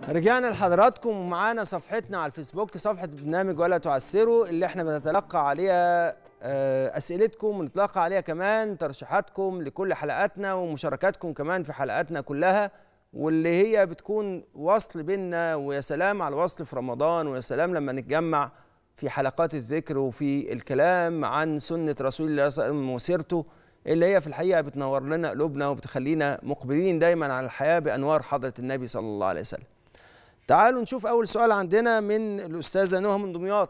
رجعنا لحضراتكم ومعانا صفحتنا على الفيسبوك صفحة برنامج ولا تعسروا اللي احنا بنتلقى عليها آه، أسئلتكم ونتلقى عليها كمان ترشيحاتكم لكل حلقاتنا ومشاركاتكم كمان في حلقاتنا كلها واللي هي بتكون وصل بينا ويا سلام على الوصل في رمضان ويا سلام لما نتجمع في حلقات الذكر وفي الكلام عن سنة رسول الله صلى الله عليه وسلم وسيرته اللي هي في الحقيقة بتنور لنا قلوبنا وبتخلينا مقبلين دايما على الحياة بأنوار حضرة النبي صلى الله عليه وسلم تعالوا نشوف أول سؤال عندنا من الأستاذة نهى من دمياط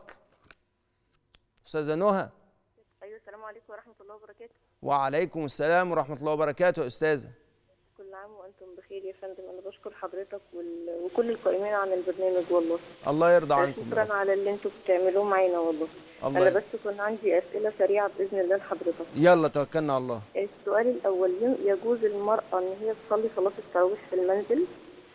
أستاذة نهى ايوه السلام عليكم ورحمه الله وبركاته وعليكم السلام ورحمة الله وبركاته يا أستاذة كل عام وانتم بخير يا فندم انا بشكر حضرتك وال... وكل القائمين عن البرنامج والله الله يرضى عنكم يا شكرا رب. على اللي انتم بتعملوه معانا والله الله انا يرضى. بس كان عندي اسئله سريعه باذن الله لحضرتك يلا توكلنا على الله السؤال الاول يجوز المراه ان هي تصلي صلاه التراويح في المنزل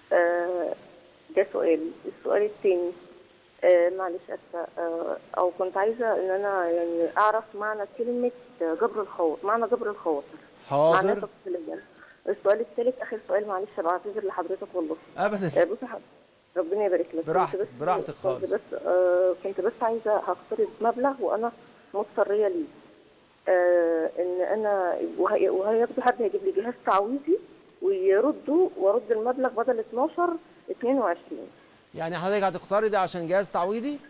آه ده سؤال السؤال الثاني آه معلش اسفه آه او كنت عايزه ان انا يعني اعرف معنى كلمه جبر الخواطر معنى جبر الخواطر معناه حاضر تفصيليا السؤال الثالث اخر سؤال معلش بعتذر لحضرتك والله أبدا آه، بص يا حضرتك ربنا يبارك لك كنت براحتك- بس- براحتك خالص. كنت بس آه كنت بس عايزه هقترض مبلغ وانا مضطريه ليه آه ان انا وهي- وهياخدوا حد هيجيب لي جهاز تعويضي ويردوا وارد المبلغ بدل 12 22 يعني حضرتك هتقترضي عشان جهاز تعويضي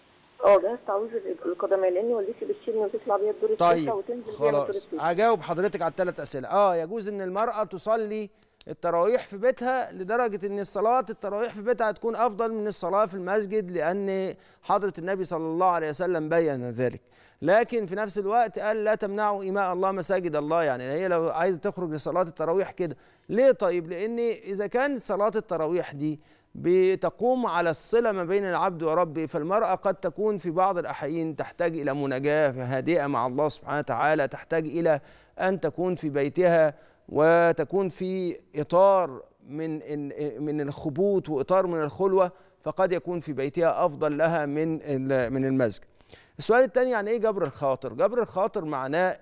اه جهاز تعويض القدماء لان والدتي بتشيلني وتطلع بيا الدور التاسع طيب وتنزل بيا من الدور خلاص التاسع هجاوب حضرتك على الثلاث اسئله اه يجوز ان المراه تصلي التراويح في بيتها لدرجه ان الصلاه التراويح في بيتها هتكون افضل من الصلاه في المسجد لان حضره النبي صلى الله عليه وسلم بين ذلك لكن في نفس الوقت قال لا تمنعوا إماء الله مساجد الله يعني هي لو عايزه تخرج لصلاه التراويح كده ليه طيب لان اذا كانت صلاه التراويح دي بتقوم على الصلة ما بين العبد وربه فالمرأة قد تكون في بعض الأحيان تحتاج إلى مناجاة هادئة مع الله سبحانه وتعالى تحتاج إلى أن تكون في بيتها وتكون في إطار من من الخبوط وإطار من الخلوة فقد يكون في بيتها أفضل لها من من المسجد. السؤال الثاني يعني إيه جبر الخاطر؟ جبر الخاطر معناه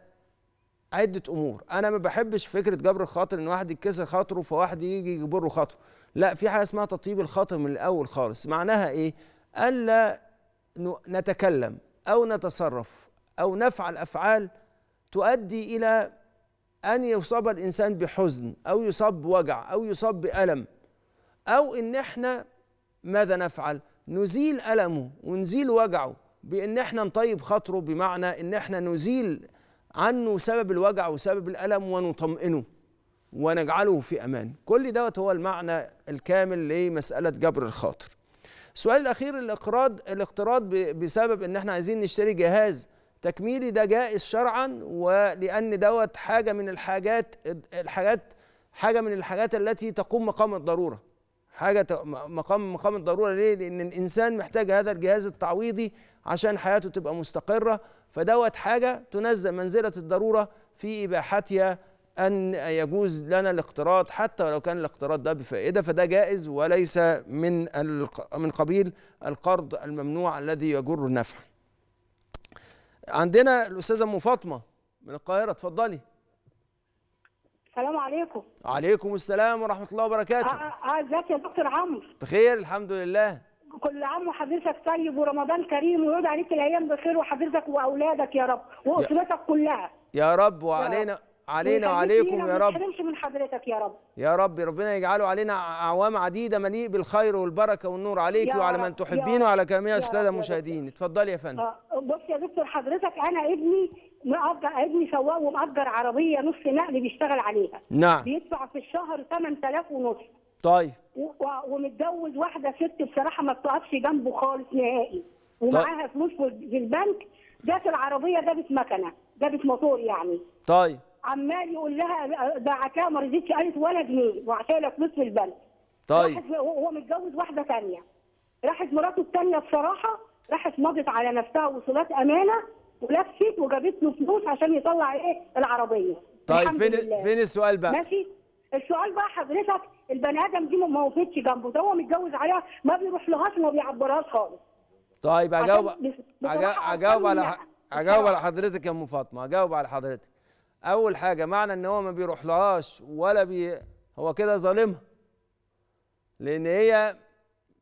عدة أمور، أنا ما بحبش فكرة جبر الخاطر إن واحد يتكسر خاطره فواحد يجي يجبره خاطره، لا في حاجة اسمها تطيب الخاطر من الأول خالص، معناها إيه؟ ألا ن- نتكلم أو نتصرف أو نفعل أفعال تؤدي إلى أن يصاب الإنسان بحزن أو يصاب بوجع أو يصاب بألم أو إن إحنا ماذا نفعل؟ نزيل ألمه ونزيل وجعه بإن إحنا نطيب خاطره بمعنى إن إحنا نزيل عنه سبب الوجع وسبب الألم ونطمئنه ونجعله في أمان كل دوت هو المعنى الكامل لمسألة جبر الخاطر السؤال الأخير الاقراض الاقتراض ب- بسبب إن إحنا عايزين نشتري جهاز تكميلي ده جائز شرعا ولأن دوت حاجة من الحاجات الحاجات حاجة من الحاجات التي تقوم مقام الضرورة حاجة ت- مقام مقام الضرورة ليه؟ لأن الإنسان محتاج هذا الجهاز التعويضي عشان حياته تبقى مستقرة فدوت حاجة تنزل منزلة الضرورة في إباحتها أن يجوز لنا الاقتراض حتى ولو كان الاقتراض ده بفائدة فده جائز وليس من الق- من قبيل القرض الممنوع الذي يجر نفعا. عندنا الأستاذة أم فاطمة من القاهرة اتفضلي. السلام عليكم عليكم السلام ورحمة الله اه وبركاته. اه ازيك يا دكتور عمرو بخير الحمد لله. كل عام وحضرتك طيب ورمضان كريم ويعود عليك الايام بخير وحضرتك واولادك يا رب واسرتك كلها يا رب وعلينا علينا وعليكم يا ما رب تحرمش من حضرتك يا رب يا رب ربنا يجعله علينا اعوام عديده مليء بالخير والبركه والنور عليك يا وعلى رب، من تحبين يا وعلى رب، جميع يا الساده رب يا المشاهدين اتفضلي يا فندم آه، بص يا دكتور حضرتك انا ابني مأجر ابني سواق ومأجر عربيه نص نقل بيشتغل عليها نعم بيدفع في الشهر 8000 ونص طيب و- و- ومتجوز واحده ست بصراحه ما بتقفش جنبه خالص نهائي ومعاها فلوس في في البنك جات العربيه جابت مكنه جابت موتور يعني طيب عمال يقول لها دعكها ما رضيتش قالت ولا جنيه وعطاها لها فلوس في البنك طيب راحت هو متجوز واحده ثانيه راحت مراته الثانيه بصراحه راحت مضت على نفسها وصولات امانه ولفت وجابت له فلوس عشان يطلع ايه العربيه طيب الحمد فين لله. فين السؤال بقى ماشي السؤال بقى حضرتك البني ادم دي ما وقفتش جنبه ده هو متجوز عليها ما بيروح لهاش وما بيعبرهاش خالص طيب اجاوب عشان بس- أجا- بصراحة اجاوب على لا. ح- اجاوب على حضرتك يا ام فاطمه اجاوب على حضرتك اول حاجه معنى ان هو ما بيروح لهاش ولا بي هو كده ظالمها لان هي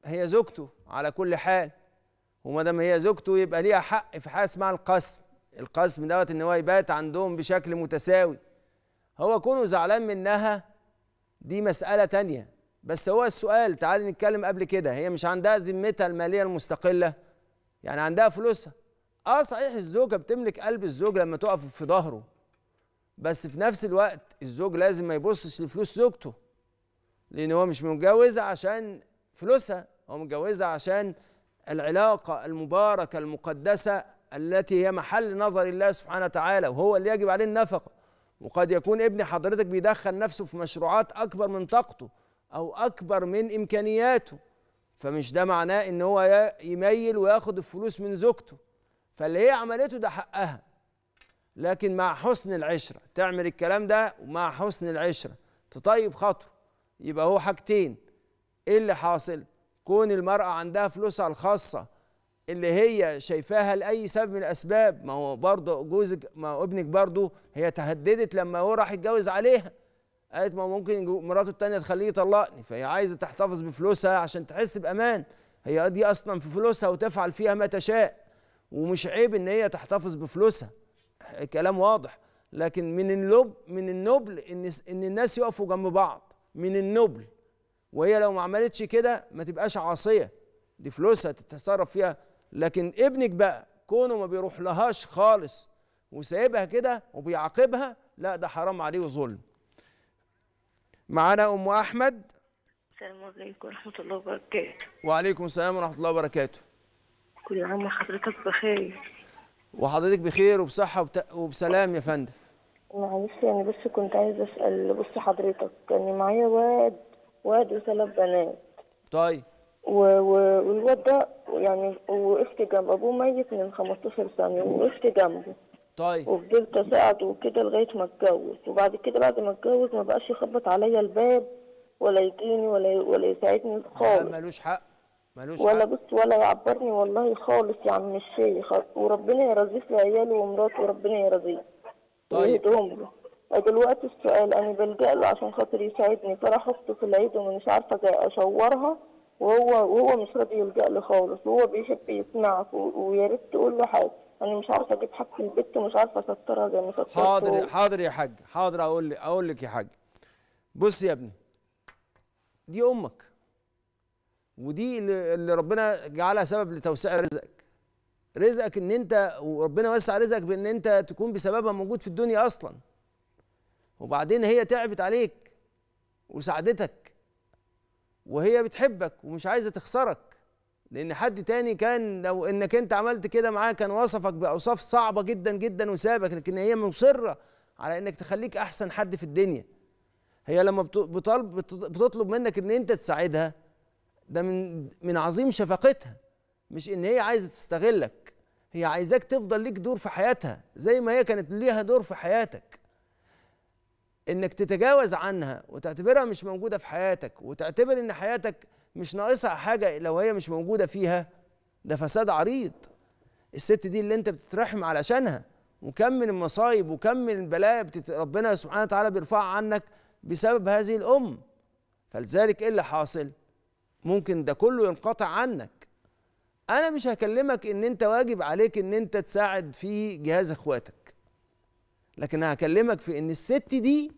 هي زوجته على كل حال وما دام هي زوجته يبقى ليها حق في حاجه اسمها القسم القسم دوت ان هو يبات عندهم بشكل متساوي هو كونه زعلان منها دي مسألة تانية بس هو السؤال تعالي نتكلم قبل كده هي مش عندها ذمتها المالية المستقلة يعني عندها فلوسها اه صحيح الزوجة بتملك قلب الزوج لما تقف في ظهره بس في نفس الوقت الزوج لازم ما يبصش لفلوس زوجته لان هو مش متجوزها عشان فلوسها هو متجوزها عشان العلاقة المباركة المقدسة التي هي محل نظر الله سبحانه وتعالى وهو اللي يجب عليه النفقة وقد يكون ابن حضرتك بيدخل نفسه في مشروعات أكبر من طاقته أو أكبر من إمكانياته فمش ده معناه إن هو ي- يميل وياخد الفلوس من زوجته فاللي هي عملته ده حقها لكن مع حسن العشرة تعمل الكلام ده ومع حسن العشرة تطيب خاطره يبقى هو حاجتين ايه اللي حاصل كون المرأة عندها فلوسها الخاصة اللي هي شايفاها لأي سبب من الأسباب ما هو برضه جوزك ما هو ابنك برضه هي تهددت لما هو راح يتجوز عليها قالت ما هو ممكن جو- مراته التانية تخليه يطلقني فهي عايزة تحتفظ بفلوسها عشان تحس بأمان هي دي أصلا في فلوسها وتفعل فيها ما تشاء ومش عيب إن هي تحتفظ بفلوسها كلام واضح لكن من اللب من النبل ان ان الناس يقفوا جنب بعض من النبل وهي لو ما عملتش كده ما تبقاش عاصيه دي فلوسها تتصرف فيها لكن ابنك بقى كونه ما بيروح لهاش خالص وسايبها كده وبيعاقبها لا ده حرام عليه وظلم معانا ام احمد السلام عليكم ورحمة الله وبركاته وعليكم السلام ورحمه الله وبركاته كل عام وحضرتك بخير وحضرتك بخير وبصحه وبت- وبسلام يا فندم معلش يعني بس كنت عايزة أسأل بص حضرتك كان معايا واد واد وثلاث بنات طيب و... و... والواد ده يعني وقفت جنب أبوه ميت من 15 سنة وقفت جنبه طيب وفضلت أساعده وكده لغاية ما اتجوز وبعد كده بعد ما اتجوز ما بقاش يخبط عليا الباب ولا يجيني ولا ولا يساعدني لا خالص ملوش حق ملوش ولا حق بص ولا يعبرني والله خالص يا عم الشيخ وربنا يرضيه في عياله ومراته وربنا يرضيه طيب. ويهدهم له دلوقتي السؤال انا بلجأ له عشان خاطر يساعدني فراح اخته في العيد ومش عارفه ازاي اشورها وهو وهو مش راضي يلجأ لي خالص وهو بيحب يسمعك و- ويا ريت تقول له حاجه انا مش عارفه اجيب حاجه البت ومش عارفه اسطرها زي ما سطرته حاضر حاضر يا حاج حاضر اقول لك اقول لك يا حاج بص يا ابني دي امك ودي اللي اللي ربنا جعلها سبب لتوسيع رزقك رزقك ان انت وربنا وسع رزقك بان انت تكون بسببها موجود في الدنيا اصلا وبعدين هي تعبت عليك وساعدتك وهي بتحبك ومش عايزه تخسرك لان حد تاني كان لو انك انت عملت كده معاه كان وصفك باوصاف صعبه جدا جدا وسابك لكن هي مصره على انك تخليك احسن حد في الدنيا هي لما بت- بطلب بت- بتطلب منك ان انت تساعدها ده من من عظيم شفقتها مش ان هي عايزه تستغلك هي عايزاك تفضل ليك دور في حياتها زي ما هي كانت ليها دور في حياتك انك تتجاوز عنها وتعتبرها مش موجوده في حياتك وتعتبر ان حياتك مش ناقصها حاجه لو هي مش موجوده فيها ده فساد عريض الست دي اللي انت بتترحم علشانها وكم من المصايب وكم من البلايا بتت... ربنا سبحانه وتعالى بيرفعها عنك بسبب هذه الام فلذلك ايه اللي حاصل ممكن ده كله ينقطع عنك انا مش هكلمك ان انت واجب عليك ان انت تساعد في جهاز اخواتك لكن هكلمك في ان الست دي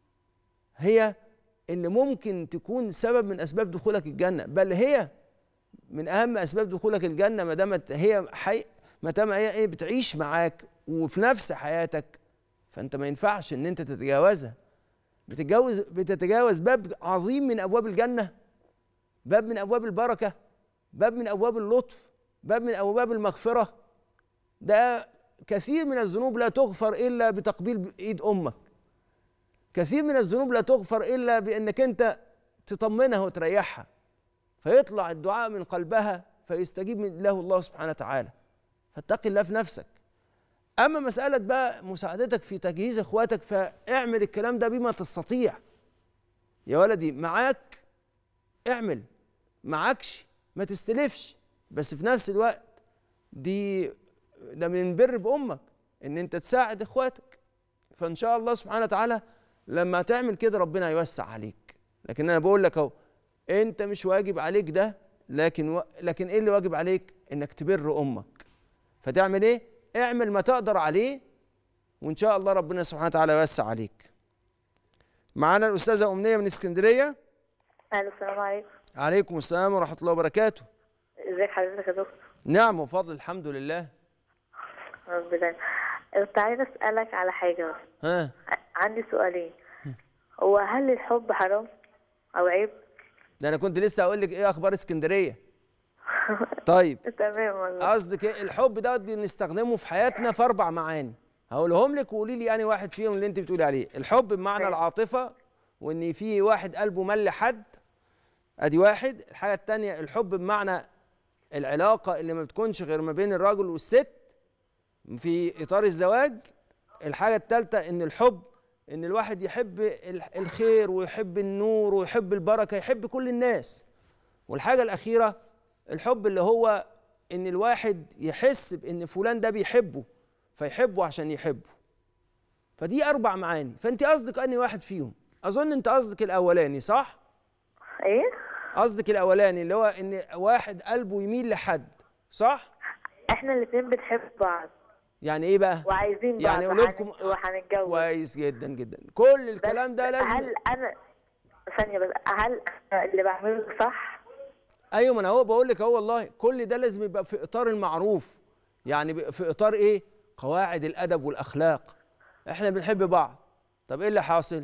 هي اللي ممكن تكون سبب من اسباب دخولك الجنه بل هي من اهم اسباب دخولك الجنه ما دامت هي حي ما دام هي ايه بتعيش معاك وفي نفس حياتك فانت ما ينفعش ان انت تتجاوزها بتتجاوز بتتجاوز باب عظيم من ابواب الجنه باب من ابواب البركه باب من ابواب اللطف باب من ابواب المغفره ده كثير من الذنوب لا تغفر الا بتقبيل ايد امك كثير من الذنوب لا تغفر الا بانك انت تطمنها وتريحها فيطلع الدعاء من قلبها فيستجيب من له الله سبحانه وتعالى فاتق الله في نفسك اما مساله بقى مساعدتك في تجهيز اخواتك فاعمل الكلام ده بما تستطيع يا ولدي معاك اعمل معكش ما تستلفش بس في نفس الوقت دي ده من بر بامك ان انت تساعد اخواتك فان شاء الله سبحانه وتعالى لما تعمل كده ربنا يوسع عليك لكن انا بقول لك اهو انت مش واجب عليك ده لكن و... لكن ايه اللي واجب عليك انك تبر امك فتعمل ايه اعمل ما تقدر عليه وان شاء الله ربنا سبحانه وتعالى يوسع عليك معانا الاستاذه امنيه من اسكندريه الو السلام عليكم عليكم السلام ورحمه الله وبركاته ازيك حضرتك يا دكتور نعم وفضل الحمد لله رب دايما كنت عايزه اسالك على حاجه بس ها ع- عندي سؤالين هو هل الحب حرام او عيب ده انا كنت لسه هقول لك ايه اخبار اسكندريه طيب تمام والله قصدك ايه الحب دوت بنستخدمه في حياتنا في اربع معاني هقولهم لك وقولي لي انهي واحد فيهم اللي انت بتقولي عليه الحب بمعنى ماشي. العاطفه وان في واحد قلبه مل حد ادي واحد الحاجه التانية الحب بمعنى العلاقه اللي ما بتكونش غير ما بين الراجل والست في اطار الزواج الحاجه الثالثه ان الحب ان الواحد يحب ال- الخير ويحب النور ويحب البركه يحب كل الناس والحاجه الاخيره الحب اللي هو ان الواحد يحس بان فلان ده بيحبه فيحبه عشان يحبه فدي اربع معاني فانت قصدك انهي واحد فيهم اظن انت قصدك الاولاني صح ايه قصدك الاولاني اللي هو ان واحد قلبه يميل لحد صح احنا الاتنين بنحب بعض يعني ايه بقى وعايزين بعض يعني قلوبكم وهن- وهنتجوز كويس جدا جدا كل بس الكلام ده لازم هل انا ثانيه بس هل أنا اللي بعمله صح ايوه ما انا هو بقول لك اهو والله كل ده لازم يبقى في اطار المعروف يعني ب- في اطار ايه قواعد الادب والاخلاق احنا بنحب بعض طب ايه اللي حاصل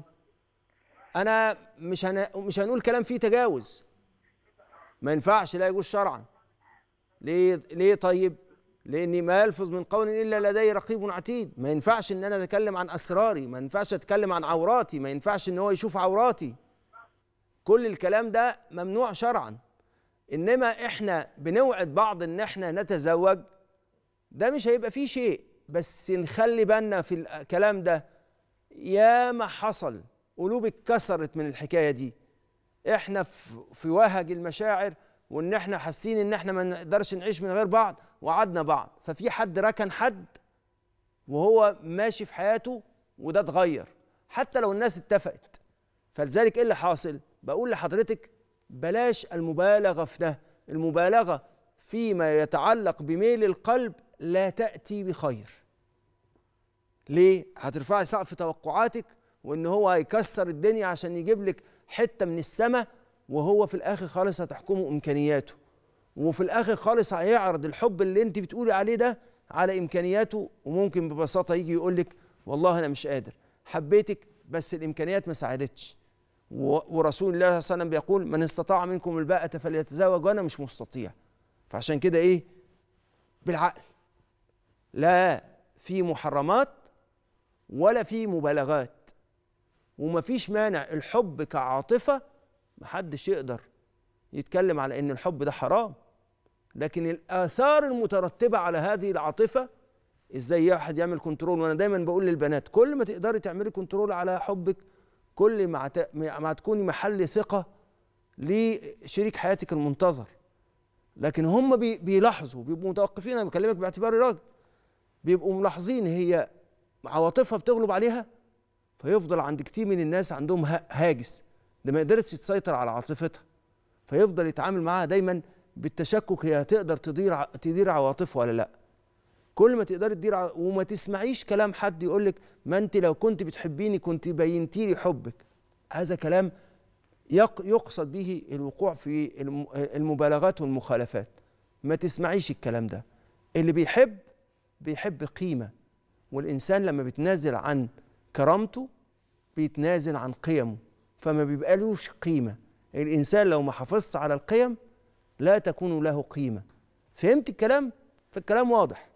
انا مش هن... مش هنقول كلام فيه تجاوز ما ينفعش لا يجوز شرعا ليه ليه طيب لاني ما يلفظ من قول الا لدي رقيب عتيد ما ينفعش ان انا اتكلم عن اسراري ما ينفعش اتكلم عن عوراتي ما ينفعش ان هو يشوف عوراتي كل الكلام ده ممنوع شرعا انما احنا بنوعد بعض ان احنا نتزوج ده مش هيبقى فيه شيء بس نخلي بالنا في الكلام ده يا ما حصل قلوب اتكسرت من الحكايه دي احنا في في وهج المشاعر وان احنا حاسين ان احنا ما نقدرش نعيش من غير بعض وعدنا بعض ففي حد ركن حد وهو ماشي في حياته وده اتغير حتى لو الناس اتفقت فلذلك ايه اللي حاصل بقول لحضرتك بلاش المبالغه في ده المبالغه فيما يتعلق بميل القلب لا تاتي بخير ليه هترفعي سقف توقعاتك وان هو هيكسر الدنيا عشان يجيب لك حته من السماء وهو في الاخر خالص هتحكمه امكانياته وفي الاخر خالص هيعرض الحب اللي انت بتقولي عليه ده على امكانياته وممكن ببساطه يجي يقول لك والله انا مش قادر حبيتك بس الامكانيات ما ساعدتش و- ورسول الله صلى الله عليه وسلم بيقول من استطاع منكم الباءة فليتزوج وانا مش مستطيع فعشان كده ايه بالعقل لا في محرمات ولا في مبالغات ومفيش مانع الحب كعاطفة محدش يقدر يتكلم على ان الحب ده حرام لكن الاثار المترتبة على هذه العاطفة ازاي واحد يعمل كنترول وانا دايما بقول للبنات كل ما تقدري تعملي كنترول على حبك كل ما هت- ما تكوني محل ثقة لشريك حياتك المنتظر لكن هم بي- بيلاحظوا بيبقوا متوقفين انا بكلمك باعتباري راجل بيبقوا ملاحظين هي عواطفها بتغلب عليها فيفضل عند كتير من الناس عندهم ها- هاجس ده ما قدرتش تسيطر على عاطفتها فيفضل يتعامل معاها دايما بالتشكك هي هتقدر تدير ع- تدير عواطفها ولا لا كل ما تقدري تدير ع- وما تسمعيش كلام حد يقول لك ما انت لو كنت بتحبيني كنت بينتي لي حبك هذا كلام يق- يقصد به الوقوع في الم- المبالغات والمخالفات ما تسمعيش الكلام ده اللي بيحب بيحب قيمة والإنسان لما بيتنازل عن كرامته بيتنازل عن قيمه فما بيبقالوش قيمة الإنسان لو ما حافظش على القيم لا تكون له قيمة فهمت الكلام؟ فالكلام واضح